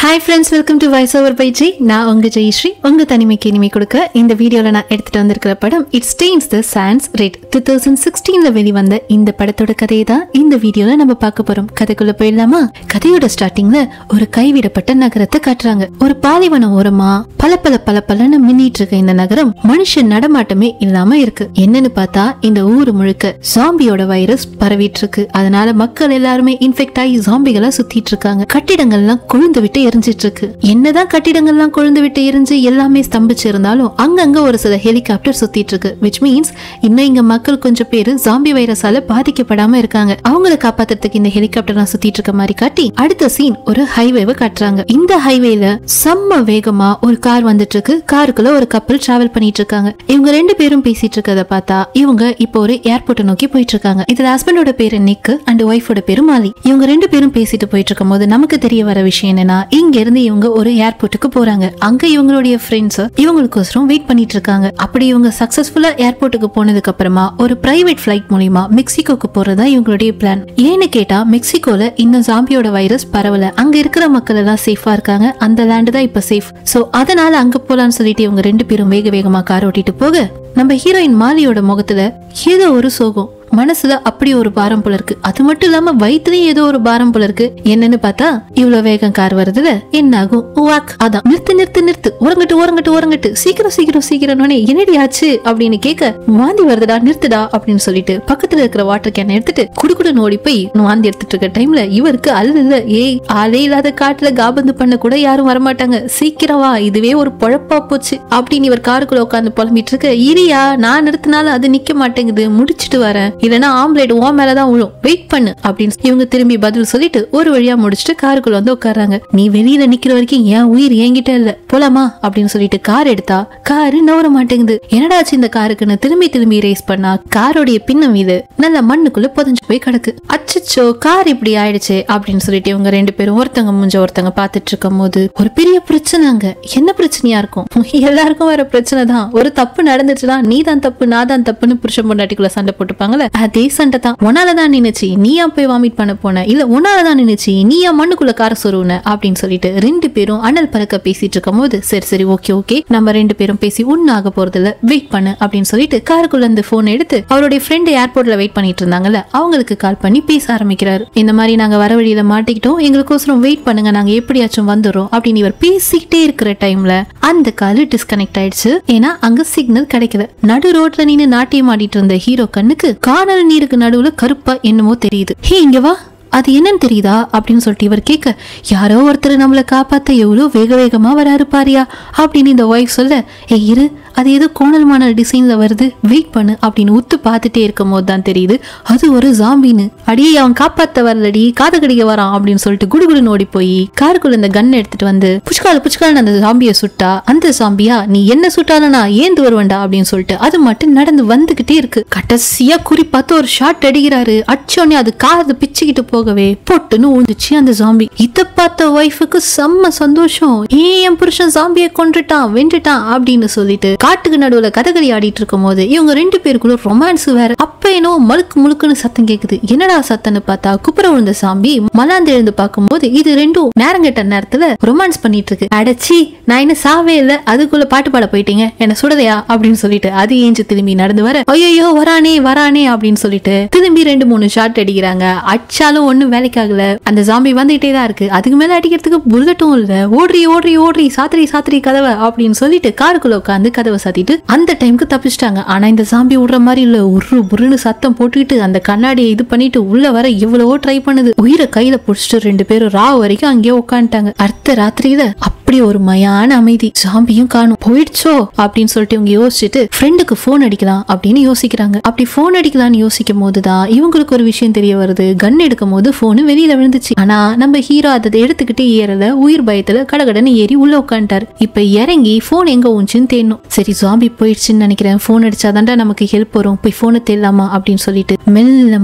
hi friends welcome to voice over by G நான் உங்க ஜெயஸ்ரீ உங்க தனிமைக்கு இனிமை கொடுக்க இந்த வீடியோல நான் எடுத்துட்டு வந்திருக்கிற படம் it stains the sands red two thousand சிக்ஸ்டீன்ல வெளிவந்த இந்த படத்தோட கதையை தான் இந்த வீடியோல நம்ம பார்க்க போறோம் கதைக்குள்ள போயிடலாமா கதையோட ஸ்டார்டிங்ல ஒரு கைவிடப்பட்ட நகரத்தை காட்டுறாங்க ஒரு பாலைவன ஓரமா பல பல பல பலன்னு மின்னிட்டு இருக்க இந்த நகரம் மனுஷன் நடமாட்டமே இல்லாம இருக்கு என்னன்னு பார்த்தா இந்த ஊர் முழுக்க ஜாம்பியோட வைரஸ் பரவிட்டு இருக்கு அதனால மக்கள் எல்லாருமே இன்ஃபெக்ட் ஆகி ஜாம்பிகளா சுத்திட்டு இருக்காங்க கட்டிடங்கள்லாம் கொழுந்து விட்டு எரிஞ்சிட்டு இருக்கு என்னதான் கட்டிடங்கள்லாம் கொழுந்து விட்டு எரிஞ்சு எல்லாமே ஸ்தம்பிச்சு இருந்தாலும் அங்கங்க ஒரு சில ஹெலிகாப்டர் சுத்திட்டு இருக்கு விச் மீன்ஸ் இன்னும் இங்க மக்கள் கொஞ்சம் பேரு ஜாம்பி வைரஸால பாதிக்கப்படாம இருக்காங்க அவங்கள காப்பாத்துறதுக்கு இந்த ஹெலிகாப்டர்லாம் சுத்திட்டு இருக்க மாதிரி காட்டி அடுத்த சீன் ஒரு ஹைவேவை காட்டுறாங்க இந்த ஹைவேல செம்ம வேகமா ஒரு கார் வந்துட்டு இருக்கு காருக்குள்ள ஒரு கப்பல் டிராவல் பண்ணிட்டு இருக்காங்க இவங்க ரெண்டு பேரும் பேசிட்டு இருக்கத பார்த்தா இவங்க இப்போ ஒரு ஏர்போர்ட்டை நோக்கி போயிட்டு இருக்காங்க இதுல ஹஸ்பண்டோட பேரு நிக் அண்ட் ஒய்ஃபோட பேரு மாலி இவங்க ரெண்டு பேரும் பேசிட்டு போயிட்டு இருக்கும் போது நமக்கு தெரிய வர விஷயம் என்னன்னா இங்க இருந்து இவங்க ஒரு ஏர்போர்ட்டுக்கு போறாங்க அங்க இவங்களுடைய ஃப்ரெண்ட்ஸ் இவங்களுக்கோசரம் வெயிட் பண்ணிட்டு இருக்காங்க அப்படி இவங்க சக்சஸ்ஃபுல்லா ஏர்போர்ட்டுக்கு போனதுக்கு அப்புறமா ஒரு பிரைவேட் ஃபிளைட் மூலியமா மெக்சிகோக்கு போறதா இவங்களுடைய பிளான் ஏன்னு கேட்டா மெக்சிகோல இன்னும் ஜாம்பியோட வைரஸ் பரவல அங்க இருக்கிற மக்கள் எல்லாம் சேஃபா இருக்காங்க அந்த லேண்டு தான் இப்ப சேஃப் சோ அதனால அங்க போலான்னு சொல்லிட்டு இவங்க ரெண்டு பேரும் வேக வேகமா கார் ஓட்டிட்டு போக நம்ம ஹீரோயின் மாலியோட முகத்துல ஏதோ ஒரு சோகம் மனசுல அப்படி ஒரு பாரம் போல இருக்கு அது மட்டும் இல்லாம வயிற்றுலயும் ஏதோ ஒரு பாரம் போல இருக்கு என்னன்னு பார்த்தா இவ்வளவு வேகம் கார் வருதுல என்ன ஆகும் வாக் அதான் நிறுத்து நிறுத்து நிறுத்து உறங்கட்டு உறங்கட்டு உறங்கட்டு சீக்கிரம் சீக்கிரம் சீக்கிரம் என்னடி ஆச்சு அப்படின்னு கேட்க வாந்தி வருதுடா நிறுத்துடா அப்படின்னு சொல்லிட்டு பக்கத்துல இருக்கிற வாட்டர் கேன் எடுத்துட்டு குடுக்குடுன்னு ஓடி போய் வாந்தி எடுத்துட்டு இருக்க டைம்ல இவருக்கு அல்ல ஏய் ஆளே இல்லாத காட்டுல காபந்து பண்ண கூட யாரும் வரமாட்டாங்க சீக்கிரம் வா இதுவே ஒரு பொழப்பா போச்சு அப்படின்னு இவர் காருக்குள்ள உட்காந்து புலம்பிட்டு இருக்க இரியா நான் நிறுத்தினாலும் அது நிக்க மாட்டேங்குது முடிச்சிட்டு வரேன் இல்லனா ஆம்லேட் ஓ மேலதான் விழும் வெயிட் பண்ணு அப்படின்னு இவங்க திரும்பி பதில் சொல்லிட்டு ஒரு வழியா முடிச்சுட்டு காருக்குள்ள வந்து உட்கார்றாங்க நீ வெளியில நிக்கிற வரைக்கும் என் உயிர் என்கிட்ட இல்ல போலாமா அப்படின்னு சொல்லிட்டு கார் எடுத்தா காரு நவர மாட்டேங்குது என்னடாச்சு இந்த காருக்குன்னு திரும்பி திரும்பி ரேஸ் பண்ணா காரோடைய பின்னம் இது நல்ல மண்ணுக்குள்ள புதஞ்சு போய் கிடக்கு அச்சச்சோ கார் இப்படி ஆயிடுச்சு அப்படின்னு சொல்லிட்டு இவங்க ரெண்டு பேரும் ஒருத்தங்க முஞ்ச ஒருத்தங்க பாத்துட்டு இருக்கும் போது ஒரு பெரிய பிரச்சனை அங்க என்ன பிரச்சனையா இருக்கும் எல்லாருக்கும் வர பிரச்சனை தான் ஒரு தப்பு நடந்துச்சுன்னா நீ தான் தப்பு நான் தான் தப்புன்னு புருஷன் பொண்டாட்டிக்குள்ள சண்டை போட்டுப்பாங்கல்ல அதே சண்டை தான் உன்னாலதான் நினைச்சு நீயா போய் வாமிட் பண்ண போன இல்ல உன்னாலதான் நினைச்சு நீயா மண்ணுக்குள்ள கார சொருவுன அப்படின்னு சொல்லிட்டு ரெண்டு பேரும் அனல் பறக்க பேசிட்டு இருக்கும் போது சரி சரி ஓகே ஓகே நம்ம ரெண்டு பேரும் பேசி ஒன்னாக போறது இல்ல வெயிட் பண்ணு அப்படின்னு சொல்லிட்டு காருக்குள்ள இருந்து போன் எடுத்து அவருடைய ஃப்ரெண்டு ஏர்போர்ட்ல வெயிட் பண்ணிட்டு இருந்தாங்கல்ல அவங்களுக்கு கால் பண்ணி பேச ஆரம்பிக்கிறாரு இந்த மாதிரி நாங்க வர வழியில மாட்டிக்கிட்டோம் எங்களுக்கோசரம் வெயிட் பண்ணுங்க நாங்க எப்படியாச்சும் வந்துடுறோம் அப்படின்னு இவர் பேசிக்கிட்டே இருக்கிற டைம்ல அந்த கால் டிஸ்கனெக்ட் ஆயிடுச்சு ஏன்னா அங்க சிக்னல் கிடைக்கல நடு ரோட்ல நின்னு நாட்டியம் ஆடிட்டு இருந்த ஹீரோ கண்ணுக்கு காணல் நீருக்கு நடுவுல கருப்பா என்னமோ தெரியுது ஹே இங்க வா அது என்னன்னு தெரியுதா அப்படின்னு சொல்லிட்டு இவர் கேட்க யாரோ ஒருத்தர் நம்மளை காப்பாத்த எவ்வளோ வேக வேகமா வராரு பாரியா அப்படின்னு இந்த ஒய்ஃப் சொல்ல ஏ இரு அது ஏதோ கோணல்மான டிசைன்ல வருது வெயிட் பண்ணு அப்படின்னு உத்து பார்த்துட்டே இருக்கும் போது தான் தெரியுது அது ஒரு ஜாம்பின்னு அடியே அவன் காப்பாத்த வரலடி காது கடிக்க வரான் அப்படின்னு சொல்லிட்டு குடுகுடுன்னு ஓடி போய் காருக்குள்ள இந்த கன் எடுத்துட்டு வந்து புஷ்கால புஷ்கால அந்த ஜாம்பியை சுட்டா அந்த ஜாம்பியா நீ என்ன சுட்டாலும் நான் ஏந்து வருவேன்டா அப்படின்னு சொல்லிட்டு அது மட்டும் நடந்து வந்துகிட்டே இருக்கு கடைசியா குறி பார்த்து ஒரு ஷாட் அடிக்கிறாரு அடிச்சோடனே அது காது பிச்சுக்கிட்டு போகவே பொட்டுன்னு ஊந்துச்சு அந்த ஜாம்பி இத பார்த்த ஒய்ஃபுக்கு செம்ம சந்தோஷம் ஏன் என் புருஷன் ஜாம்பியை கொன்றுட்டான் வென்றுட்டான் அப்படின்னு சொல்லிட்டு காட்டுக்கு நடுவுல கதகளி ஆடிட்டு இருக்கும் போது இவங்க ரெண்டு பேருக்குள்ள ரொமான்ஸ் வேற அப்ப என்னோ மழுக்கு முழுக்குன்னு சத்தம் கேக்குது என்னடா சத்தம்னு பார்த்தா குப்புற விழுந்த சாம்பி மலாந்து எழுந்து பார்க்கும்போது இது ரெண்டும் நேரங்கெட்ட நேரத்துல ரொமான்ஸ் பண்ணிட்டு இருக்கு அடைச்சி நான் என்ன சாவே இல்ல அதுக்குள்ள பாட்டு பாட போயிட்டீங்க என்ன சுடதையா அப்படின்னு சொல்லிட்டு அது ஏஞ்சு திரும்பி நடந்து வர ஐயோ வரானே வரானே அப்படின்னு சொல்லிட்டு திரும்பி ரெண்டு மூணு ஷாட் அடிக்கிறாங்க அடிச்சாலும் ஒண்ணும் வேலைக்காகல அந்த ஜாம்பி வந்துகிட்டே தான் இருக்கு அதுக்கு மேல அடிக்கிறதுக்கு புல்லட்டும் இல்ல ஓடுறி ஓடுறி ஓடுறி சாத்திரி சாத்திரி கதவை அப்படின்னு சொல்லிட்டு காருக்குள்ள உட்காந்து கதவை சாத்திட்டு அந்த டைம்க்கு தப்பிச்சிட்டாங்க ஆனா இந்த ஜாம்பி விடுற மாதிரி இல்ல உரு புருன்னு சத்தம் போட்டுக்கிட்டு அந்த கண்ணாடியை இது பண்ணிட்டு உள்ள வர எவ்வளவோ ட்ரை பண்ணுது உயிரை கையில புடிச்சிட்டு ரெண்டு பேரும் ராவ் வரைக்கும் அங்கேயே உட்காந்துட்டாங்க அடுத்த ராத்திரியில அப்படி ஒரு மயான அமைதி ஜாம்பியும் காணும் போயிடுச்சோ அப்படின்னு சொல்லிட்டு இவங்க யோசிச்சுட்டு ஃப்ரெண்டுக்கு போன் அடிக்கலாம் அப்படின்னு யோசிக்கிறாங்க அப்படி போன் அடிக்கலாம்னு யோசிக்கும் போதுதான் இவங்களுக்கு ஒரு விஷயம் தெரிய வருது கன் எடுக்கும் போது போனு வெளியில விழுந்துச்சு ஆனா நம்ம ஹீரோ அதை எடுத்துக்கிட்டு ஏறல உயிர் பயத்துல கடகடன்னு ஏறி உள்ள உட்காந்துட்டாரு இப்ப இறங்கி போன் எங்க ஊஞ்சுன்னு தேடணும் சரி ஜாம்பி போயிடுச்சுன்னு நினைக்கிறேன் போன் அடிச்சாதான்டா நமக்கு ஹெல்ப் வரும் போய் போனை தேடலாமா அப்படின்னு சொல்லிட்டு மெல்லமா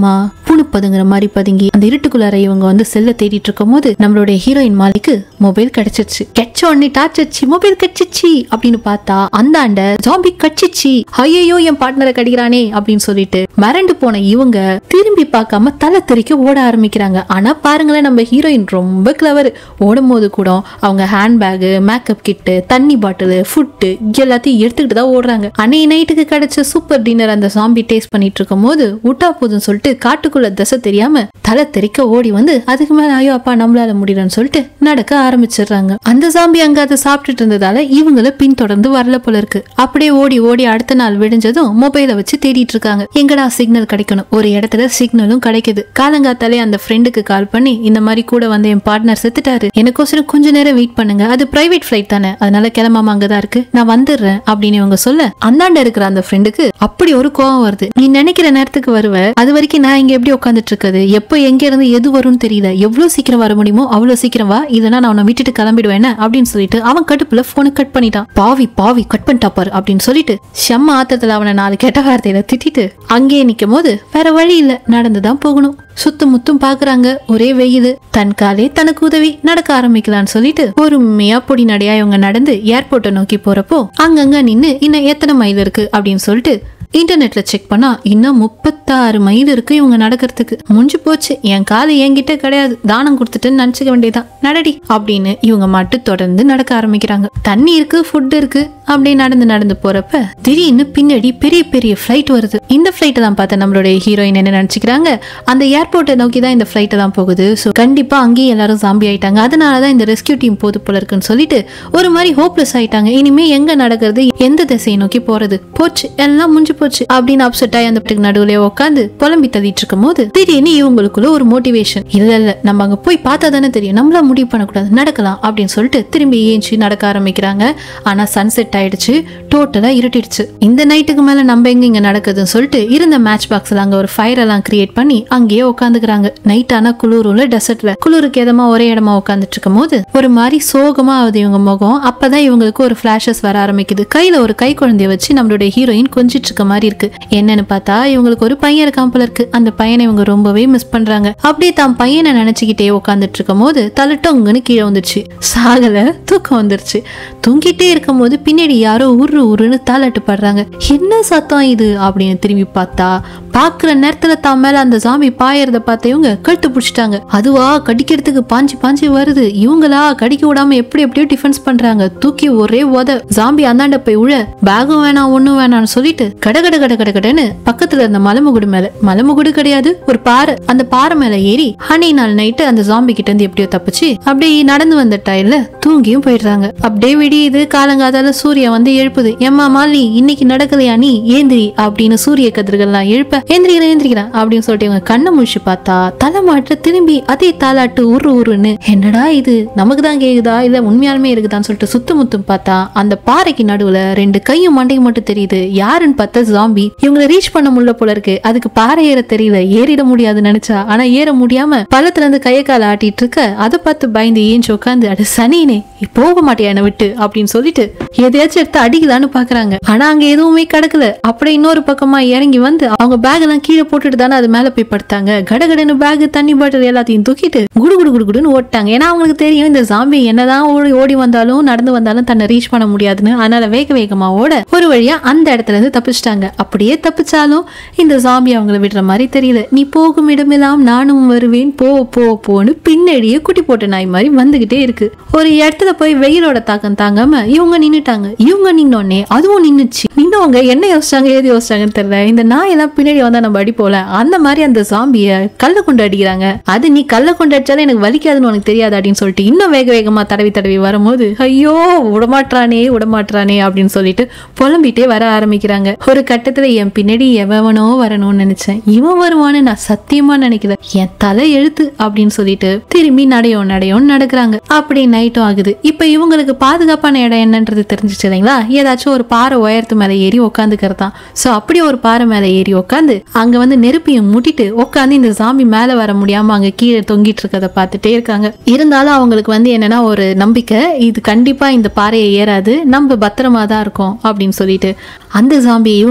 பூணு பதுங்குற மாதிரி பதுங்கி அந்த இருட்டுக்குள்ளார இவங்க வந்து செல்ல தேடிட்டு இருக்கும் போது நம்மளுடைய ஹீரோயின் மாலிக்கு மொபைல் கிடைச்சிருச்சு கெச்ச உடனே டார்ச் அடிச்சு மொபைல் கட்சிச்சு அப்படின்னு பார்த்தா அந்தாண்ட ஜாம்பி கட்சிச்சு ஐயோ என் பார்ட்னரை கடிக்கிறானே அப்படின்னு சொல்லிட்டு மறண்டு போன இவங்க திரும்பி பார்க்காம தலை தெறிக்க ஓட ஆரம்பிக்கிறாங்க ஆனா பாருங்களேன் நம்ம ஹீரோயின் ரொம்ப கிளவர் ஓடும் போது கூட அவங்க ஹேண்ட்பேகு மேக்கப் கிட்டு தண்ணி பாட்டில் ஃபுட்டு எல்லாத்தையும் எடுத்துக்கிட்டு தான் ஓடுறாங்க அன்னைக்கு நைட்டுக்கு கிடைச்ச சூப்பர் டின்னர் அந்த சாம்பி டேஸ்ட் பண்ணிட்டு இருக்கும் போது விட்டா போதுன்னு சொல்லிட்டு காட்டுக்குள்ள திசை தெரியாம தலை தெறிக்க ஓடி வந்து அதுக்கு மேல ஐயோ அப்பா நம்மளால முடியலன்னு சொல்லிட்டு நடக்க ஆரம்பிச்சிடுறாங்க அந்த சாம்பி அங்க அதை சாப்பிட்டுட்டு இருந்ததால இவங்கள பின்தொடர்ந்து வரல போல இருக்கு அப்படியே ஓடி ஓடி அடுத்த நாள் விடிஞ்சதும் மொபைலை வச்சு தேடிட்டு இருக்காங்க எங்கடா சிக்னல் கிடைக்கணும் ஒரு இடத்துல சிக்னலும் கிடைக்குது காலங்காத்தாலே அந்த ஃப்ரெண்டுக்கு கால் பண்ணி இந்த மாதிரி கூட வந்து என் பார்ட்னர் செத்துட்டாரு எனக்கோசரம் கொஞ்ச நேரம் வெயிட் பண்ணுங்க அது பிரைவேட் ஃபிளைட் தானே அதனால கிளம்பாம அங்கதான் இருக்கு நான் வந்துடுறேன் அப்படின்னு இவங்க சொல்ல அந்தாண்ட இருக்கிற அந்த ஃப்ரெண்டுக்கு அப்படி ஒரு கோவம் வருது நீ நினைக்கிற நேரத்துக்கு வருவ அது வரைக்கும் நான் இங்க எப்படி உட்காந்துட்டு இருக்குது எப்போ எங்க இருந்து எது வரும்னு தெரியல எவ்வளவு சீக்கிரம் வர முடியுமோ அவ்வளவு சீக்கிரம் வா இல்லைன்னா நான் உன்னை விட்டுட்டு கிளம்பிடுவேன் அப்படின்னு சொல்லிட்டு அவன் கடுப்புல போனை கட் பண்ணிட்டான் பாவி பாவி கட் பண்ணிட்டா பாரு அப்படின்னு சொல்லிட்டு செம்ம ஆத்தத்துல அவனை நாலு கெட்ட வார்த்தையில திட்டிட்டு அங்கேயே நிக்கும் போது வேற வழி இல்ல நடந்துதான் போகணும் சுத்தும் முத்தும் பாக்குறாங்க ஒரே வெயில் தன் காலே தனக்கு உதவி நடக்க ஆரம்பிக்கலாம்னு சொல்லிட்டு பொறுமையா பொடி நடையா இவங்க நடந்து ஏர்போர்ட்டை நோக்கி போறப்போ அங்கங்க நின்னு இன்னும் எத்தனை மைல் இருக்கு அப்படின்னு சொல்லிட்டு இன்டர்நெட்ல செக் பண்ணா இன்னும் முப்பத்தாறு மைல் இருக்கு இவங்க நடக்கிறதுக்கு முடிஞ்சு போச்சு என் காது என்கிட்ட கிடையாது தானம் கொடுத்துட்டுன்னு நினைச்சுக்க வேண்டியதான் நடடி அப்படின்னு இவங்க மட்டும் தொடர்ந்து நடக்க ஆரம்பிக்கிறாங்க தண்ணி இருக்கு ஃபுட் இருக்கு அப்படியே நடந்து நடந்து போறப்ப திடீர்னு பின்னாடி பெரிய பெரிய ஃபிளைட் வருது இந்த ஃபிளைட்டை தான் பார்த்த நம்மளுடைய ஹீரோயின் என்ன நினைச்சுக்கிறாங்க அந்த ஏர்போர்ட்டை நோக்கி தான் இந்த ஃபிளைட்டை தான் போகுது ஸோ கண்டிப்பா அங்கேயும் எல்லாரும் ஜாம்பி ஆயிட்டாங்க அதனால தான் இந்த ரெஸ்கியூ டீம் போது போல இருக்குன்னு சொல்லிட்டு ஒரு மாதிரி ஹோப்லெஸ் ஆயிட்டாங்க இனிமே எங்க நடக்கிறது எந்த திசையை நோக்கி போறது போச்சு எல்லாம் முடிஞ்சு போச்சு அப்படின்னு அப்செட் ஆகி அந்த வீட்டுக்கு நடுவுல உட்காந்து புலம்பி தள்ளிட்டு இருக்கும் போது திடீர்னு இவங்களுக்குள்ள ஒரு மோட்டிவேஷன் இல்ல இல்ல நம்ம அங்க போய் பார்த்தா தானே தெரியும் நம்மளா முடிவு பண்ணக்கூடாது நடக்கலாம் அப்படின்னு சொல்லிட்டு திரும்பி ஏஞ்சி நடக்க ஆரம்பிக்கிறாங்க ஆனா சன்செட் ஆயிடுச்சு டோட்டலா இருட்டிடுச்சு இந்த நைட்டுக்கு மேல நம்ம எங்க இங்க நடக்குதுன்னு சொல்லிட்டு இருந்த மேட்ச் பாக்ஸ்ல அங்க ஒரு ஃபயர் எல்லாம் கிரியேட் பண்ணி அங்கேயே உட்காந்துக்கிறாங்க நைட் ஆனா குளிரும்ல டெசர்ட்ல குளிருக்கு எதமா ஒரே இடமா உட்காந்துட்டு இருக்கும் போது ஒரு மாதிரி சோகமா ஆகுது இவங்க முகம் அப்பதான் இவங்களுக்கு ஒரு ஃபிளாஷஸ் வர ஆரம்பிக்குது கையில ஒரு கை குழந்தைய வச்சு நம்மளுடைய ஹீரோயின் கொஞ்சிட்டு இருக்க மாதிரி இருக்கு என்னன்னு பார்த்தா இவங்களுக்கு ஒரு பையன் இருக்கான் போல இருக்கு அந்த பையனை இவங்க ரொம்பவே மிஸ் பண்றாங்க அப்படியே தான் பையனை நினைச்சுக்கிட்டே உட்காந்துட்டு இருக்கும் போது தலட்டொங்குன்னு கீழே வந்துருச்சு சாகல தூக்கம் வந்துருச்சு தூங்கிட்டே இருக்கும் போது பின்னாடி யாரோ உரு உருன்னு தாளாட்டு படுறாங்க என்ன சத்தம் இது அப்படின்னு திரும்பி பார்த்தா பாக்குற நேரத்துல தான் மேல அந்த சாமி பாயறத பார்த்த இவங்க கழுத்து பிடிச்சிட்டாங்க அதுவா கடிக்கிறதுக்கு பாஞ்சு பாஞ்சு வருது இவங்களா கடிக்க விடாம எப்படி எப்படியோ டிஃபென்ஸ் பண்றாங்க தூக்கி ஒரே உத ஜாம்பி அந்தாண்ட போய் உழ பேகும் வேணாம் ஒண்ணும் வேணாம்னு சொல்லிட்டு கட கட கட கட கடன்னு பக்கத்துல இருந்த மலைமுகுடு மேல மலைமுகுடு கிடையாது ஒரு பாறை அந்த பாறை மேல ஏறி ஹனி நாள் நைட்டு அந்த ஜாம்பி கிட்ட இருந்து எப்படியோ தப்பிச்சு அப்படியே நடந்து வந்த டயர்ல தூங்கியும் போயிடுறாங்க அப்படியே விடியுது காலங்காதால சூரியன் வந்து எழுப்புது எம்மா மாலி இன்னைக்கு நடக்கலையா நீ ஏந்திரி அப்படின்னு சூரிய கதிர்கள்லாம் எழுப்ப ஏந்திரிக்கிறேன் ஏந்திரிக்கிறேன் அப்படின்னு சொல்லிட்டு இவங்க கண்ணை முழிச்சு பார்த்தா தலைமாட்டு திரும்பி அதே தாலாட்டு உரு உருன்னு என்னடா இது நமக்கு தான் கேக்குதா இல்ல உண்மையாலுமே இருக்குதான்னு சொல்லிட்டு சுத்து முத்தும் பார்த்தா அந்த பாறைக்கு நடுவுல ரெண்டு கையும் மண்டையும் மட்டும் தெரியுது யாருன்னு பார்த்தா ஜாம்பி இவங்களை ரீச் பண்ண முடியல போல இருக்கு அதுக்கு பாறை ஏற தெரியல ஏறிட முடியாதுன்னு நினைச்சா ஆனா ஏற முடியாம பள்ளத்துல இருந்து கைய கால ஆட்டிட்டு இருக்க அதை பார்த்து பயந்து ஏஞ்சி உட்காந்து அட சனினே போக மாட்டியா என்னை விட்டு அப்படின்னு சொல்லிட்டு எதையாச்சும் எடுத்து அடிக்கலான்னு பாக்குறாங்க ஆனா அங்க எதுவுமே கிடக்கல அப்படியே இன்னொரு பக்கமா இறங்கி வந்து அவங்க பேக் எல்லாம் கீழே போட்டுட்டு தானே அது மேல போய் படுத்தாங்க கடகடன்னு பேக் தண்ணி பாட்டில் எல்லாத்தையும் தூக்கிட்டு குடு குடு குடு குடுன்னு ஓட்டாங்க ஏன்னா அவங்களுக்கு தெரியும் இந்த ஜாம்பி என்னதான் ஓடி ஓடி வந்தாலும் நடந்து வந்தாலும் தன்னை ரீச் பண்ண முடியாதுன்னு அதனால வேக வேகமா ஓட ஒரு வழியா அந்த இடத்துல இருந்து தப்பிச்சிட்டாங்க அப்படியே தப்பிச்சாலும் இந்த ஜாம்பி அவங்கள விடுற மாதிரி தெரியல நீ போகும் இடமெல்லாம் நானும் வருவேன் போ போ போன்னு பின்னாடியே குட்டி போட்ட நாய் மாதிரி வந்துகிட்டே இருக்கு ஒரு இடத்துல போய் வெயிலோட தாக்கம் தாங்காம இவங்க நின்னுட்டாங்க இவங்க நின்னோடனே அதுவும் நின்னுச்சு நின்னவங்க என்ன யோசிச்சாங்க ஏது யோசிச்சாங்கன்னு தெரியல இந்த நாய் எல்லாம் பின்னாடி வந்தா நம்ம அடி போல அந்த மாதிரி அந்த ஜாம்பிய கல்ல கொண்டு அடிக்கிறாங்க அது நீ கல்ல கொண்டு அடிச்சாலும் எனக்கு வலிக்காதுன்னு உனக்கு தெரியாது அப்படின்னு சொல்லிட்டு இன்னும் வேக வேகமா தடவி தடவி வரும்போது ஐயோ விடமாட்றானே விடமாட்றானே அப்படின்னு சொல்லிட்டு புலம்பிட்டே வர ஆரம்பிக்கிறாங்க ஒரு கட்டத்துல என் பின்னாடி எவனோ வரணும்னு நினைச்சேன் இவன் வருவான்னு நான் சத்தியமா நினைக்கல என் தலை எழுத்து அப்படின்னு சொல்லிட்டு திரும்பி நடையும் நடையும் நடக்கிறாங்க அப்படி நைட்டும் ஆகுது இப்ப இவங்களுக்கு பாதுகாப்பான இடம் என்னன்றது தெரிஞ்சிச்சு இல்லைங்களா ஏதாச்சும் ஒரு பாறை உயரத்து மேல ஏறி உட்காந்துக்கிறது தான் சோ அப்படி ஒரு பாறை மேல ஏறி உட்காந்து அங்க வந்து நெருப்பையும் மூட்டிட்டு உட்காந்து இந்த சாமி மேல வர முடியாம அங்க கீழே தொங்கிட்டு இருக்கத பார்த்துட்டே இருக்காங்க இருந்தாலும் அவங்களுக்கு வந்து என்னன்னா ஒரு நம்பிக்கை இது கண்டிப்பா இந்த பாறையை ஏறாது நம்ம பத்திரமா தான் இருக்கோம் அப்படின்னு சொல்லிட்டு அந்த சாம்பி இவங்க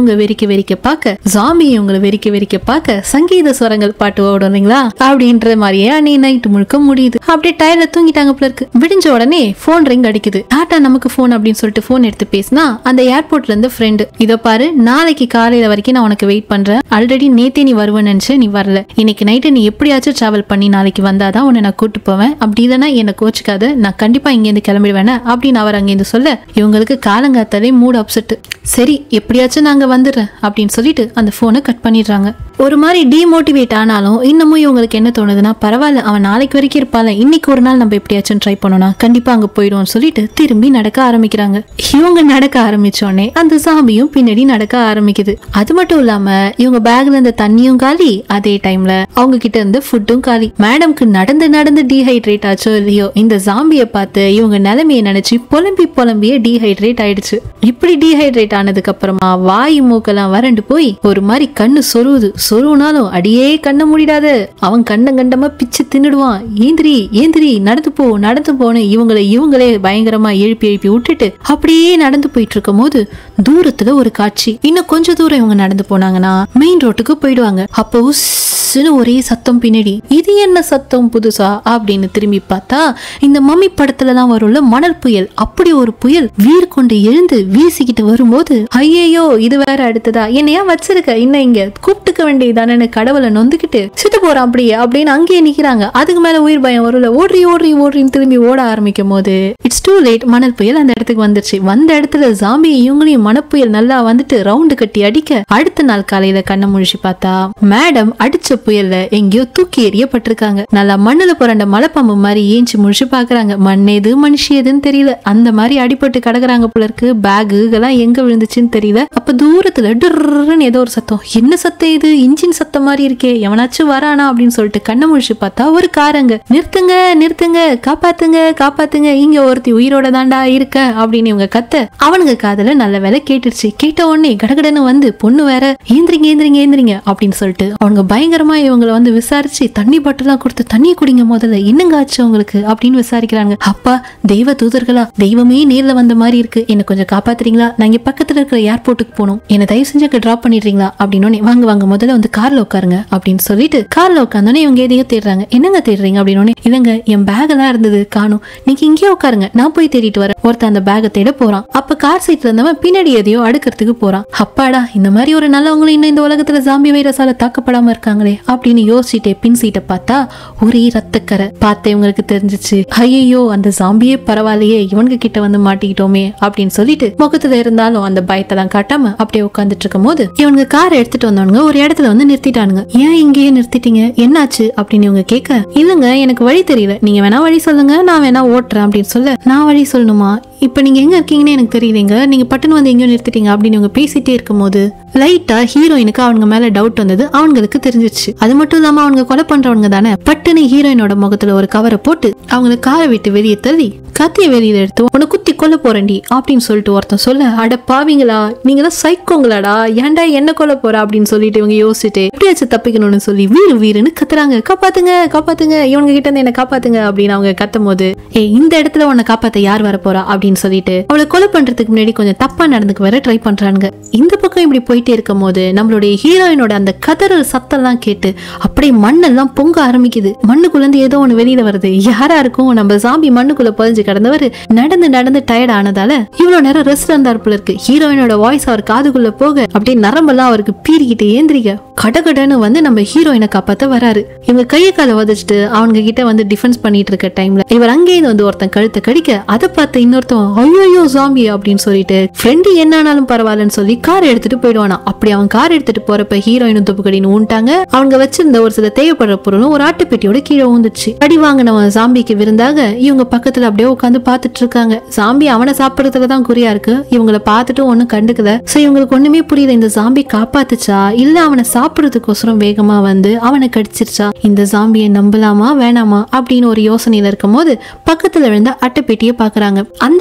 இவங்க வெறிக்க வெறிக்க பார்க்க ஜாம்பி இவங்களை வெறிக்க வெறிக்க பார்க்க சங்கீத ஸ்வரங்கள் பாட்டு ஓடுறீங்களா அப்படின்ற மாதிரியே அன்னை நைட்டு முழுக்க முடியுது அப்படியே டயர்ல தூங்கிட்டாங்க போல இருக்கு விடிஞ்ச உடனே போன் ரிங் அடிக்குது டாட்டா நமக்கு போன் அப்படின்னு சொல்லிட்டு போன் எடுத்து பேசினா அந்த ஏர்போர்ட்ல இருந்து ஃப்ரெண்டு இதோ பாரு நாளைக்கு காலையில வரைக்கும் நான் உனக்கு வெயிட் பண்றேன் ஆல்ரெடி நேத்தே நீ வருவேன்னு நினைச்சு நீ வரல இன்னைக்கு நைட்டு நீ எப்படியாச்சும் டிராவல் பண்ணி நாளைக்கு வந்தாதான் உன்னை நான் கூட்டு போவேன் அப்படி இல்லைன்னா என்னை கோச்சிக்காத நான் கண்டிப்பா இங்கேருந்து கிளம்பிடுவேனே அப்படின்னு அவர் அங்கேருந்து சொல்ல இவங்களுக்கு காலங்காத்தாலே மூட் அப்செட் சரி எப்படியாச்சும் நாங்க வந்துடுறேன் அப்படின்னு சொல்லிட்டு அந்த போனை கட் பண்ணிடுறாங்க ஒரு மாதிரி டிமோட்டிவேட் ஆனாலும் இன்னமும் இவங்களுக்கு என்ன தோணுதுன்னா பரவாயில்ல அவன் நாளைக்கு வரைக்கும் இருப்பாள் இன்னைக்கு ஒரு நாள் நம்ம எப்படியாச்சும் ட்ரை பண்ணோம்னா கண்டிப்பா அங்க போயிடுவோம்னு சொல்லிட்டு திரும்பி நடக்க ஆரம்பிக்கிறாங்க இவங்க நடக்க ஆரம்பிச்சோடனே அந்த சாமியும் பின்னாடி நடக்க ஆரம்பிக்குது அது மட்டும் இல்லாம இவங்க பேக்ல இருந்த தண்ணியும் காலி அதே டைம்ல அவங்க கிட்ட இருந்து ஃபுட்டும் காலி மேடம்க்கு நடந்து நடந்து டீஹைட்ரேட் ஆச்சோ இல்லையோ இந்த ஜாம்பியை பார்த்து இவங்க நிலைமையை நினைச்சு புலம்பி புலம்பியே டீஹைட்ரேட் ஆயிடுச்சு இப்படி டீஹைட்ரேட் ஆனதுக்கு அப்புறமா வாய் மூக்கெல்லாம் வறண்டு போய் ஒரு மாதிரி கண்ணு சொருவுது சொருவுனாலும் அடியே கண்ணை மூடிடாத அவன் கண்ண கண்டமா பிச்சு தின்னுடுவான் ஏந்திரி ஏந்திரி நடந்து போ நடந்து போன்னு இவங்களை இவங்களே பயங்கரமா எழுப்பி எழுப்பி விட்டுட்டு அப்படியே நடந்து போயிட்டு இருக்கும் போது தூரத்துல ஒரு காட்சி இன்னும் கொஞ்ச தூரம் இவங்க நடந்து போனாங்கன்னா மெயின் ரோட்டுக்கு போயிடுவாங்க அப்போ உஸ்ஸுன்னு ஒரே சத்தம் பின்னாடி இது என்ன சத்தம் புதுசா அப்படின்னு திரும்பி பார்த்தா இந்த மம்மி படத்துலலாம் வரும்ல மணல் புயல் அப்படி ஒரு புயல் வீர் கொண்டு எழுந்து வீசிக்கிட்டு வரும்போது ஐயையோ இது வேற அடுத்ததா என்னையா வச்சிருக்க இன்னும் இங்க கூப்பிட்டுக்க வேண்டியதானு கடவுளை நொந்துக்கிட்டு சிட்டு போறான் அப்படியே அப்படின்னு அங்கேயே நிக்கிறாங்க அதுக்கு மேல உயிர் பயம் வரும்ல ஓடுறி ஓடுறி ஓடுறின்னு திரும்பி ஓட ஆரம்பிக்கும் போது இட்ஸ் டூ லேட் மணல் புயல் அந்த இடத்துக்கு வந்துருச்சு வந்த இடத்துல ஜாம்பி இவங்களையும் மணப்புயல் நல்லா வந்துட்டு ரவுண்டு கட்டி அடிக்க அடுத்த நாள் காலையில கண்ணை முழிச்சு பார்த்தா மேடம் அடிச்ச புயல்ல எங்கேயோ தூக்கி எறியப்பட்டிருக்காங்க நல்லா மண்ணுல புரண்ட மலைப்பாம்பு மாதிரி ஏஞ்சி முழிச்சு பாக்குறாங்க மண் எது மனுஷி எதுன்னு தெரியல அந்த மாதிரி அடிபட்டு கிடக்குறாங்க போல இருக்கு பேகு இதெல்லாம் எங்க விழுந்துச்சுன்னு தெரியல அப்ப தூரத்துல டுர்ன்னு ஏதோ ஒரு சத்தம் என்ன சத்தம் இது இன்ஜின் சத்தம் மாதிரி இருக்கே எவனாச்சும் வரானா அப்படின்னு சொல்லிட்டு கண்ணை முழிச்சு பார்த்தா ஒரு காரங்க நிறுத்துங்க நிறுத்துங்க காப்பாத்துங்க காப்பாத்துங்க இங்க ஒருத்தி உயிரோட தாண்டா இருக்க அப்படின்னு இவங்க கத்த அவனுங்க காதுல நல்ல வேலை கேட்டுருச்சு கேட்ட உடனே கடகடன்னு வந்து பொண்ணு வேற ஏந்திரிங்க ஏந்திரிங்க ஏந்திரிங்க அப்படின்னு சொல்லிட்டு அவங்க பயங்கரமா இவங்களை வந்து விசாரிச்சு தண்ணி பாட்டெல்லாம் கொடுத்து தண்ணி குடிங்க முதல்ல என்னங்க ஆச்சு உங்களுக்கு அப்படின்னு விசாரிக்கிறாங்க அப்பா தெய்வ தூதர்களா தெய்வமே நேர்ல வந்த மாதிரி இருக்கு என்ன கொஞ்சம் காப்பாத்துறீங்களா நான் இங்க பக்கத்துல இருக்கிற ஏர்போர்ட்டுக்கு போகணும் என்ன தயவு செஞ்சு டிராப் பண்ணிடுறீங்களா அப்படின்னு வாங்க வாங்க முதல்ல வந்து கார்ல உட்காருங்க அப்படின்னு சொல்லிட்டு கார்ல உட்காந்தோன்னே இவங்க எதையோ தேடுறாங்க என்னங்க தேடுறீங்க அப்படின்னு இல்லைங்க என் பேக் எல்லாம் இருந்தது காணும் நீங்க இங்கேயே உட்காருங்க நான் போய் தேடிட்டு வரேன் ஒருத்தன் அந்த பேக்கை தேட போறான் அப்ப கார் சீட்ல இருந்தவன் பின்னாடி எதையோ அடுக்கிறதுக்கு போறான் அப்பாடா இந்த மாதிரி ஒரு நல்லவங்களும் இன்னும் இந்த உலகத்துல ஜாம்பி வைரஸால தாக்கப்படாம இருக்காங்களே அப்படின்னு யோசிச்சுட்டே பின் சீட்டை பார்த்தா ஒரே ரத்தக்கரை பார்த்து இவங்களுக்கு தெரிஞ்சிச்சு ஐயோ அந்த ஜாம்பியே பரவாயில்லையே இவனுக்கு கிட்ட வந்து மாட்டிக்கிட்டோமே அப்படின்னு சொல்லிட்டு முகத்துல இருந்தாலும் அந்த பயத்தெல்லாம் காட்டாம அப்படியே உட்காந்துட்டு இருக்கும் போது இவனுங்க கார் எடுத்துட்டு வந்தவனுங்க ஒரு இடத்துல வந்து நிறுத்திட்டானுங்க ஏன் இங்கேயே நிறுத்திட்டீங்க என்னாச்சு அப்படின்னு இவங்க கேட்க இல்லங்க எனக்கு வழி தெரியல நீங்க வேணா வழி சொல்லுங்க நான் வேணா ஓட்டுறேன் அப்படின்னு சொல்ல நான் வழி சொல்லணுமா இப்போ நீங்க எங்க இருக்கீங்கன்னு எனக்கு தெரியலங்க நீங்க பட்டுன்னு வந்து எங்கேயோ நிறுத்திட்டீங்க அப்படின்னு இவங்க பேசிட்டே இருக்கும்போது லைட்டா ஹீரோயினுக்கு அவங்க மேல டவுட் வந்தது அவங்களுக்கு தெரிஞ்சிச்சு அது மட்டும் இல்லாம அவங்க கொலை பண்றவங்க தானே பட்டுன்னு ஹீரோயினோட முகத்துல ஒரு கவரை போட்டு அவங்கள காரை விட்டு வெளியே தள்ளி கத்திய வெளியில எடுத்து உன்னை குத்தி கொல்ல போறேன்டி அப்படின்னு சொல்லிட்டு ஒருத்தன் சொல்ல அட பாவிங்களா நீங்க தான் சைக்கோங்களாடா ஏன்டா என்ன கொல்ல போற அப்படின்னு சொல்லிட்டு இவங்க யோசிச்சுட்டு எப்படியாச்சும் தப்பிக்கணும்னு சொல்லி வீறு வீருன்னு கத்துறாங்க காப்பாத்துங்க காப்பாத்துங்க இவங்க கிட்ட இருந்து என்ன காப்பாத்துங்க அப்படின்னு அவங்க கத்தும் போது ஏ இந்த இடத்துல உன்னை காப்பாத்த யார் வர போறா அப்படின்னு சொல்லிட்டு அவளை கொலை பண்றதுக்கு முன்னாடி கொஞ்சம் தப்பா நடந்துக்கு வர ட்ரை பண்றாங்க இந்த பக்கம் இப்படி போயிட்டே இருக்கும் போது நம்மளுடைய ஹீரோயினோட அந்த கதறல் சத்தம்லாம் கேட்டு அப்படியே மண்ணெல்லாம் பொங்க ஆரம்பிக்குது மண்ணுக்குள்ள இருந்து ஏதோ ஒண்ணு வெளியில வருது யாரா இருக்கும் நம்ம சாம்பி மண்ணுக்குள்ள புதைஞ்சு கிடந்தவர் நடந்து நடந்து டயர்ட் ஆனதால இவ்வளவு நேரம் ரெஸ்ட் இருந்தார் போல இருக்கு ஹீரோயினோட வாய்ஸ் அவர் காதுக்குள்ள போக அப்படியே நரம்பெல்லாம் அவருக்கு பீறிக்கிட்டு ஏந்திரிக்க கடகடன்னு வந்து நம்ம ஹீரோயினை காப்பாத்த வராரு இவங்க கையை காலை வதச்சிட்டு அவங்க கிட்ட வந்து டிஃபென்ஸ் பண்ணிட்டு இருக்க டைம்ல இவர் அங்கேயிருந்து வந்து ஒருத்தன் கழுத்தை கடிக்க அதை பார்த்து இன்னொருத்தன் ஐயோ ஜாம்பி அப்படின்னு சொல்லிட்டு ஃப்ரெண்டு என்ன ஆனாலும் பரவாயில்லன்னு சொல்லி கார் எடுத்துட்டு போயிடுவானா அப்படி அவன் கார் எடுத்துட்டு போறப்ப ஹீரோயினும் துப்புக்கடின்னு ஊன்ட்டாங்க அவங்க வச்சிருந்த ஒரு சில தேவைப்படுற பொருளும் ஒரு ஆட்டுப்பெட்டியோட கீழே ஊந்துச்சு அடி வாங்கினவன் ஜாம்பிக்கு விருந்தாக இவங்க பக்கத்துல அப்படியே உட்காந்து பார்த்துட்டு இருக்காங்க ஜாம்பி அவனை சாப்பிடுறதுல தான் குறியா இருக்கு இவங்கள பார்த்துட்டு ஒண்ணும் கண்டுக்கல சோ இவங்களுக்கு ஒண்ணுமே புரியல இந்த ஜாம்பி காப்பாத்துச்சா இல்ல அவனை சாப்பிடுறதுக்கோசரம் வேகமா வந்து அவனை கடிச்சிருச்சா இந்த ஜாம்பியை நம்பலாமா வேணாமா அப்படின்னு ஒரு யோசனையில இருக்கும் போது பக்கத்துல விழுந்த அட்டைப்பெட்டியை பாக்குறாங்க அந்த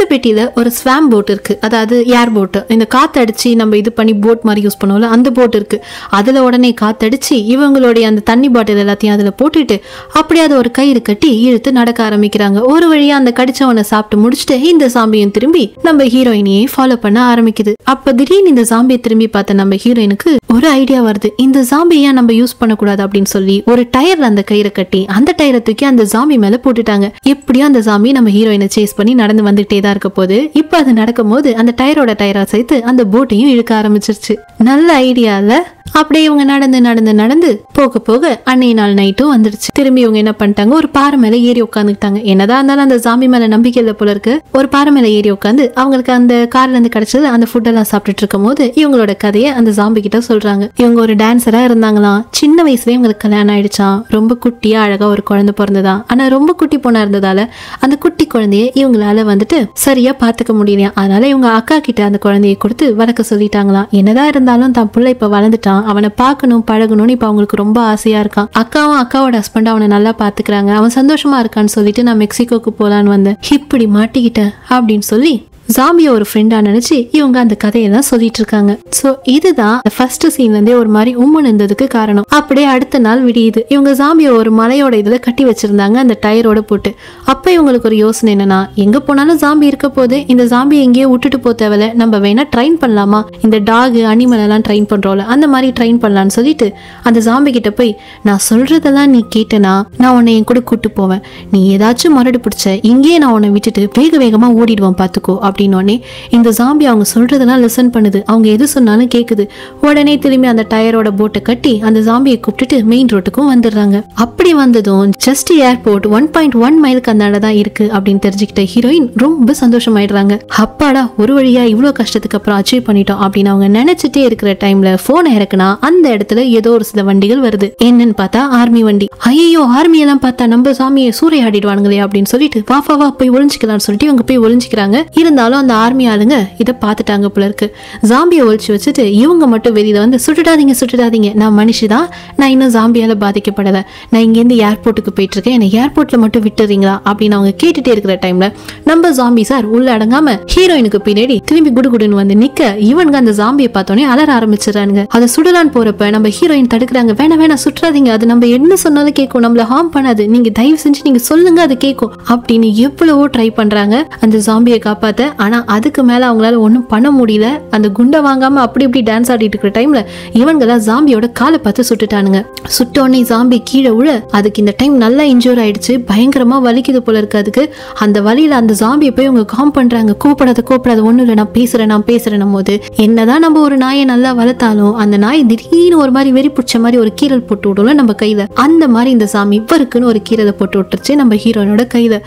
பெட்டியில ஒரு ஸ்வாம் போட் இருக்கு அதாவது ஏர் போட் இந்த காத்தடிச்சு நம்ம இது பண்ணி போட் மாதிரி யூஸ் பண்ணுவோம்ல அந்த போட் இருக்கு அதுல உடனே காத்தடிச்சு இவங்களுடைய அந்த தண்ணி பாட்டில் எல்லாத்தையும் அதுல போட்டுட்டு அப்படியே அதை ஒரு கயிறு கட்டி இழுத்து நடக்க ஆரம்பிக்கிறாங்க ஒரு வழியா அந்த கடிச்சவனை சாப்பிட்டு முடிச்சுட்டு இந்த சாம்பியும் திரும்பி நம்ம ஹீரோயினையே ஃபாலோ பண்ண ஆரம்பிக்குது அப்ப திடீர்னு இந்த சாம்பியை திரும்பி பார்த்த நம்ம ஹீரோயினுக்கு ஒரு ஐடியா வருது இந்த சாம்பி ஏன் நம்ம யூஸ் பண்ணக்கூடாது அப்படின்னு சொல்லி ஒரு டயர்ல அந்த கயிறை கட்டி அந்த டயரை தூக்கி அந்த சாம்பி மேல போட்டுட்டாங்க எப்படியும் அந்த சாம்பி நம்ம ஹீரோயினை சேஸ் பண்ணி நடந்து வந்துட்டே தான் இருக்க போது இப்ப அது நடக்கும் போது அந்த டயரோட டயரா சேர்த்து அந்த போட்டையும் இழுக்க ஆரம்பிச்சிருச்சு நல்ல ஐடியால அப்படியே இவங்க நடந்து நடந்து நடந்து போக போக அன்னைய நாள் நைட்டும் வந்துடுச்சு திரும்பி இவங்க என்ன பண்ணிட்டாங்க ஒரு பாறை மேல ஏறி உட்காந்துக்கிட்டாங்க என்னதான் இருந்தாலும் அந்த சாமி மேல நம்பிக்கை இல்லை போல இருக்கு ஒரு பாறை மேல ஏறி உட்காந்து அவங்களுக்கு அந்த கார்ல இருந்து கிடைச்சது அந்த ஃபுட் எல்லாம் சாப்பிட்டுட்டு இருக்கும் போது இவங்களோட கதையை அந்த சாம்பி கிட்ட சொல்றாங்க இவங்க ஒரு டான்சரா இருந்தாங்களாம் சின்ன வயசுலயே இவங்களுக்கு கல்யாணம் ஆயிடுச்சாம் ரொம்ப குட்டியா அழகா ஒரு குழந்தை பிறந்ததா ஆனா ரொம்ப குட்டி பொண்ணா இருந்ததால அந்த குட்டி குழந்தைய இவங்களால வந்துட்டு சரியா பாத்துக்க முடியலையா அதனால இவங்க அக்கா கிட்ட அந்த குழந்தைய கொடுத்து வளர்க்க சொல்லிட்டாங்களாம் என்னதான் இருந்தாலும் தான் புள்ள இப்ப வளர்ந்துட்டான் அவனை பார்க்கணும் பழகணும்னு இப்ப அவங்களுக்கு ரொம்ப ஆசையா இருக்கான் அக்காவும் அக்காவோட ஹஸ்பண்ட் அவனை நல்லா பாத்துக்கிறாங்க அவன் சந்தோஷமா இருக்கான்னு சொல்லிட்டு நான் மெக்சிகோக்கு போலான்னு வந்தேன் இப்படி மாட்டிக்கிட்டேன் அப்படின்னு சொல்லி ஜாம்பியை ஒரு ஃப்ரெண்டா நினைச்சு இவங்க அந்த கதையெல்லாம் சொல்லிட்டு இருக்காங்க சோ இதுதான் ஃபர்ஸ்ட் சீன்ல இருந்தே ஒரு மாதிரி உம்முன்னு இருந்ததுக்கு காரணம் அப்படியே அடுத்த நாள் விடியுது இவங்க ஜாம்பியை ஒரு மலையோட இதுல கட்டி வச்சிருந்தாங்க அந்த டயரோட போட்டு அப்ப இவங்களுக்கு ஒரு யோசனை என்னன்னா எங்க போனாலும் ஜாம்பி இருக்க போது இந்த ஜாம்பி எங்கேயோ விட்டுட்டு போ தேவையில்ல நம்ம வேணா ட்ரைன் பண்ணலாமா இந்த டாக் அனிமல் எல்லாம் ட்ரைன் பண்றோம்ல அந்த மாதிரி ட்ரைன் பண்ணலாம்னு சொல்லிட்டு அந்த ஜாம்பி கிட்ட போய் நான் சொல்றதெல்லாம் நீ கேட்டனா நான் உன்னை என் கூட கூட்டு போவேன் நீ ஏதாச்சும் மரடு பிடிச்ச இங்கேயே நான் உன்னை விட்டுட்டு வேக வேகமா ஓடிடுவேன் பாத்துக்கோ அப்படின்னோடனே இந்த ஜாம்பி அவங்க சொல்றதெல்லாம் லிசன் பண்ணுது அவங்க எது சொன்னாலும் கேக்குது உடனே திரும்பி அந்த டயரோட போட்டை கட்டி அந்த ஜாம்பியை கூப்பிட்டுட்டு மெயின் ரோட்டுக்கும் வந்துடுறாங்க அப்படி வந்ததும் just airport one point one மைலுக்கு அந்த தான் இருக்கு அப்படின்னு தெரிஞ்சுக்கிட்ட ஹீரோயின் ரொம்ப சந்தோஷமாயிடுறாங்க அப்பாடா ஒரு வழியா இவ்வளோ கஷ்டத்துக்கு அப்புறம் அச்சீவ் பண்ணிட்டோம் அப்படின்னு அவங்க நினைச்சிட்டே இருக்கிற டைம்ல போனை இறக்குனா அந்த இடத்துல ஏதோ ஒரு சில வண்டிகள் வருது என்னன்னு பார்த்தா ஆர்மி வண்டி ஐயோ ஆர்மி எல்லாம் பார்த்தா நம்ம சாமியை சூறையாடிடுவானுங்களே அப்படின்னு சொல்லிட்டு வா வா வா போய் ஒளிஞ்சிக்கலாம்னு சொல்லிட்டு இவங்க போய் ஒளிஞ்சிக்கிறாங்க இருந்தாலும் அந்த ஆர்மி ஆளுங்க இதை பார்த்துட்டாங்க போல இருக்கு ஜாம்பியை ஒழிச்சு வச்சுட்டு இவங்க மட்டும் வெளியில வந்து சுட்டுடாதீங்க சுட்டுடாதீங்க நான் மனுஷி தான் நான் இன்னும் ஜாம்பியால பாதிக்கப்படல நான் இங்கேருந்து ஏர்போர்ட்டுக்கு போயிட்டு இருக்கேன் என்னை ஏர்போர்ட்ல மட்டும் விட்டுறீங்களா அப்படின்னு அவங்க கேட்டுட்டே இருக்கிற டைம்ல நம்ம ஜாம்பி சார் உள்ள அடங்காம ஹீரோயினுக்கு பின்னாடி திரும்பி குடுகுடுன்னு வந்து நிக்க இவனுங்க அந்த ஜாம்பியை பார்த்தோன்னே அலற ஆரம்பிச்சிடறானுங்க அதை சுடலான்னு போறப்ப நம்ம ஹீரோயின் தடுக்கிறாங்க வேணா வேணா சுற்றாதீங்க அது நம்ம என்ன சொன்னாலும் கேட்கும் நம்மள ஹார்ம் பண்ணாது நீங்க தயவு செஞ்சு நீங்க சொல்லுங்க அது கேட்கும் அப்படின்னு எவ்வளவோ ட்ரை பண்றாங்க அந்த ஜாம்பியை காப்பாத்த ஆனா அதுக்கு மேல அவங்களால ஒன்றும் பண்ண முடியல அந்த குண்டை வாங்காம அப்படி இப்படி டான்ஸ் ஆடிட்டு இருக்கிற டைம்ல இவங்கெல்லாம் ஜாம்பியோட காலை பார்த்து சுட்டுட்டானுங்க சுட்டோடனே ஜாம்பி கீழே விழ அதுக்கு இந்த டைம் நல்லா இன்ஜூர் ஆயிடுச்சு பயங்கரமா வலிக்குது போல இருக்கு அதுக்கு அந்த வலியில அந்த ஜாம்பியை போய் அவங்க காம் பண்றாங்க கூப்பிடாத கூப்பிடாத ஒண்ணு இல்லை நான் பேசுறேன் நான் பேசுறேன் போது என்னதான் நம்ம ஒரு நாயை நல்லா வளர்த்தாலும் அந்த நாய் திடீர்னு ஒரு மாதிரி வெறி பிடிச்ச மாதிரி ஒரு கீரல் போட்டு விடும்ல நம்ம கையில அந்த மாதிரி இந்த சாமி இவருக்குன்னு ஒரு கீரலை போட்டு விட்டுருச்சு நம்ம ஹீரோனோட கையில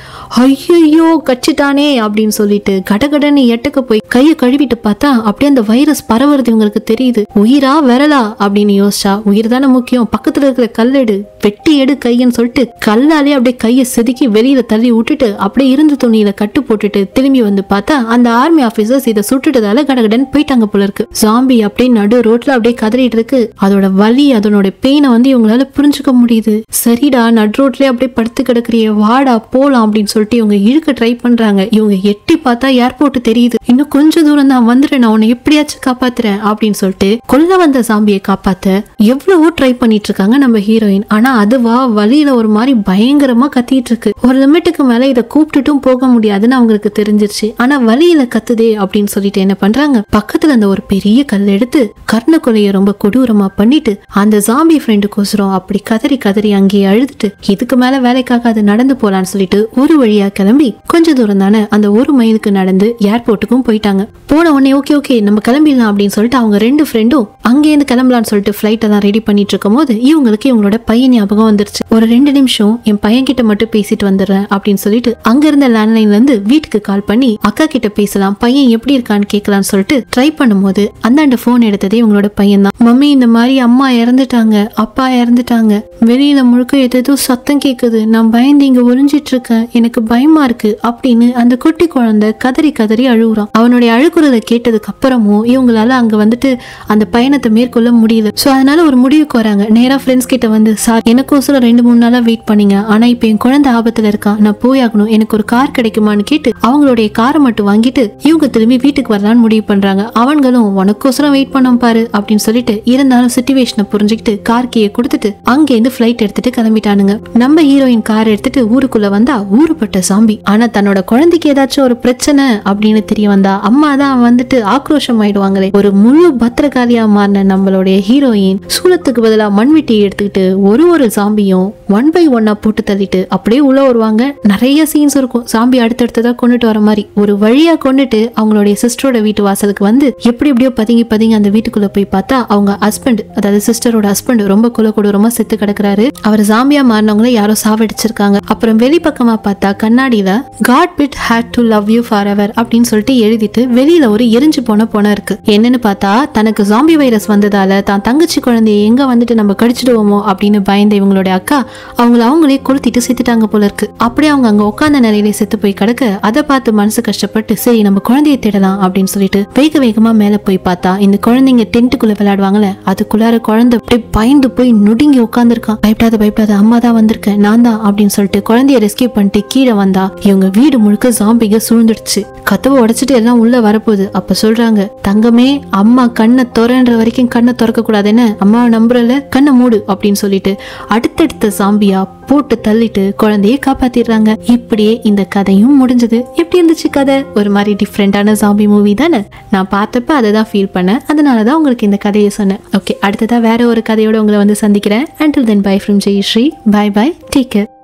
ஐயோ கச்சிட்டானே அப்படின்னு சொல்லிட்டு கடகடன்னு எட்டக்க போய் கையை கழுவிட்டு பார்த்தா அப்படியே அந்த வைரஸ் பரவுறது இவங்களுக்கு தெரியுது உயிரா விரலா அப்படின்னு யோசிச்சா உயிர் தானே முக்கியம் பக்கத்துல இருக்கிற கல்லெடு வெட்டி எடு கையன்னு சொல்லிட்டு கல்லாலே அப்படியே கையை செதுக்கி வெளியில தள்ளி விட்டுட்டு அப்படியே இருந்த துணியில கட்டு போட்டுட்டு திரும்பி வந்து பார்த்தா அந்த ஆர்மி ஆபீசர்ஸ் இதை சுட்டுட்டதால கடகடன் போயிட்டாங்க போல இருக்கு ஜாம்பி அப்படியே நடு ரோட்ல அப்படியே கதறிட்டு இருக்கு அதோட வலி அதனோட பெயினை வந்து இவங்களால புரிஞ்சுக்க முடியுது சரிடா நடு ரோட்லயே அப்படியே படுத்து கிடக்குறிய வாடா போலாம் அப்படின்னு சொல்லிட்டு இவங்க இழுக்க ட்ரை பண்றாங்க இவங்க எட்டி பார்த்தா ஏர்போர்ட் தெரியுது இன்னும் கொஞ்ச தூரம் தான் வந்துடுறேன் நான் உன்னை எப்படியாச்சும் காப்பாத்துறேன் அப்படின்னு சொல்லிட்டு கொல்ல வந்த சாம்பியை காப்பாத்த எவ்வளவோ ட்ரை பண்ணிட்டு இருக்காங்க நம்ம ஹீரோயின் ஆனா அதுவா வழியில ஒரு மாதிரி பயங்கரமா கத்திட்டு இருக்கு ஒரு லிமிட்டுக்கு மேல இதை கூப்பிட்டுட்டும் போக முடியாதுன்னு அவங்களுக்கு தெரிஞ்சிருச்சு ஆனா வழியில கத்துதே அப்படின்னு சொல்லிட்டு என்ன பண்றாங்க பக்கத்துல அந்த ஒரு பெரிய கல் எடுத்து கர்ண கொலையை ரொம்ப கொடூரமா பண்ணிட்டு அந்த ஜாம்பி ஃப்ரெண்டுக்கோசரம் அப்படி கதறி கதறி அங்கேயே அழுதுட்டு இதுக்கு மேல வேலைக்காக அது நடந்து போலான்னு சொல்லிட்டு ஒரு வழியா கிளம்பி கொஞ்ச தூரம் தானே அந்த ஒரு மைலுக்கு நடந்து ஏர்போர்ட்டுக்கும் போயிட்டாங்க போன உடனே ஓகே ஓகே நம்ம கிளம்பிடலாம் அப்படின்னு சொல்லிட்டு அவங்க ரெண்டு ஃப்ரெண்டும் அங்கேருந்து கிளம்பலான்னு சொல்லிட்டு ஃபிளைட் எல்லாம் ரெடி பண்ணிட்டு இருக்கும் போது இவங்களுக்கு இவங்களோட பையன் ஞாபகம் வந்துருச்சு ஒரு ரெண்டு நிமிஷம் என் பையன் கிட்ட மட்டும் பேசிட்டு வந்துடுறேன் அப்படின்னு சொல்லிட்டு அங்க இருந்த லேண்ட்லைன்ல இருந்து வீட்டுக்கு கால் பண்ணி அக்கா கிட்ட பேசலாம் பையன் எப்படி இருக்கான்னு கேட்கலாம்னு சொல்லிட்டு ட்ரை பண்ணும்போது அந்தாண்ட போன் எடுத்ததே இவங்களோட பையன் தான் மம்மி இந்த மாதிரி அம்மா இறந்துட்டாங்க அப்பா இறந்துட்டாங்க வெளியில முழுக்க எதோ சத்தம் கேக்குது நான் பயந்து இங்க ஒளிஞ்சிட்டு இருக்கேன் எனக்கு பயமா இருக்கு அப்படின்னு அந்த குட்டி குழந்தை கதறி கதறி கதறி அழுகுறான் அவனுடைய அழுகுறதை கேட்டதுக்கு அப்புறமும் இவங்களால அங்க வந்துட்டு அந்த பயணத்தை மேற்கொள்ள முடியல சோ அதனால ஒரு முடிவுக்கு வராங்க நேரா ஃப்ரெண்ட்ஸ் கிட்ட வந்து சார் எனக்கோசரம் ரெண்டு மூணு நாளா வெயிட் பண்ணீங்க ஆனா இப்ப என் குழந்தை ஆபத்துல இருக்கான் நான் போயாகணும் எனக்கு ஒரு கார் கிடைக்குமான்னு கேட்டு அவங்களுடைய காரை மட்டும் வாங்கிட்டு இவங்க திரும்பி வீட்டுக்கு வரலான்னு முடிவு பண்றாங்க அவங்களும் உனக்கோசரம் வெயிட் பண்ணோம் பாரு அப்படின்னு சொல்லிட்டு இருந்தாலும் சுச்சுவேஷனை புரிஞ்சுக்கிட்டு கார் கீயை கொடுத்துட்டு அங்கேருந்து ஃபிளைட் எடுத்துட்டு கிளம்பிட்டானுங்க நம்ம ஹீரோயின் கார் எடுத்துட்டு ஊருக்குள்ள வந்தா ஊருப்பட்ட சாம்பி ஆனா தன்னோட குழந்தைக்கு ஏதாச்சும் ஒரு பிரச்சனை அப்படின்னு தெரிய வந்தா அம்மா தான் வந்துட்டு ஆக்ரோஷம் ஆயிடுவாங்களே ஒரு முழு பத்திரகாளியா மாறின நம்மளுடைய ஹீரோயின் சூளத்துக்கு பதிலா மண்வெட்டியை எடுத்துக்கிட்டு ஒரு ஒரு சாம்பியும் ஒன் பை ஒன்னா போட்டு தள்ளிட்டு அப்படியே உள்ள வருவாங்க நிறைய சீன்ஸ் இருக்கும் சாம்பி அடுத்தடுத்ததா கொண்டுட்டு வர மாதிரி ஒரு வழியா கொண்டுட்டு அவங்களுடைய சிஸ்டரோட வீட்டு வாசலுக்கு வந்து எப்படி எப்படியோ பதுங்கி பதுங்கி அந்த வீட்டுக்குள்ள போய் பார்த்தா அவங்க ஹஸ்பண்ட் அதாவது சிஸ்டரோட ஹஸ்பண்ட் ரொம்ப குல கொடூரமா செத்து கிடக்குறாரு அவர் சாம்பியா மாறினவங்கள யாரோ சாவடிச்சிருக்காங்க அப்புறம் வெளிப்பக்கமா பார்த்தா கண்ணாடியில got bit hate to love you forever அப்படின்னு சொல்லிட்டு எழுதிட்டு வெளியில ஒரு எரிஞ்சு போன பொணம் இருக்கு என்னன்னு பார்த்தா தனக்கு ஜாம்பி வைரஸ் வந்ததால தான் தங்கச்சி குழந்தைய எங்க வந்துட்டு நம்ம கடிச்சிடுவோமோ அப்படின்னு பயந்த இவங்களுடைய அக்கா அவங்கள அவங்களே கொளுத்திட்டு செத்துட்டாங்க போல இருக்கு அப்படியே அவங்க அங்க உட்கார்ந்த நிலையிலே செத்து போய் கிடக்க அதை பார்த்து மனசு கஷ்டப்பட்டு சரி நம்ம குழந்தைய தேடலாம் அப்படின்னு சொல்லிட்டு வேக வேகமா மேல போய் பார்த்தா இந்த குழந்தைங்க டென்ட்டுக்குள்ள விளையாடுவாங்கல்ல அதுக்குள்ளார குழந்தை அப்படியே பயந்து போய் நொடுங்கி உட்காந்துருக்கான் பயப்படாத பயப்படாத அம்மா தான் வந்திருக்கேன் நான் தான் அப்படின்னு சொல்லிட்டு குழந்தைய ரெஸ்கியூ பண்ணிட்டு கீழே வந்தா இவங்க வீடு முழுக்க ஜாம்பிங்க சூழ்ந்துடுச்சு கதவை உடைச்சிட்டு எல்லாம் உள்ள வரப்போகுது அப்ப சொல்றாங்க தங்கமே அம்மா கண்ணை திறன்ற வரைக்கும் கண்ணை திறக்க கூடாதுன்னு அம்மாவை நம்புறல கண்ணை மூடு அப்படின்னு சொல்லிட்டு அடுத்தடுத்த சாம்பியா போட்டு தள்ளிட்டு குழந்தைய காப்பாத்திடுறாங்க இப்படியே இந்த கதையும் முடிஞ்சது எப்படி இருந்துச்சு கதை ஒரு மாதிரி டிஃப்ரெண்டான ஜாம்பி மூவி தானே நான் பார்த்தப்ப அதை தான் ஃபீல் பண்ணேன் அதனால தான் உங்களுக்கு இந்த கதையை சொன்னேன் ஓகே அடுத்ததா வேற ஒரு கதையோட உங்களை வந்து சந்திக்கிறேன் until then bye from Jayashree bye bye take care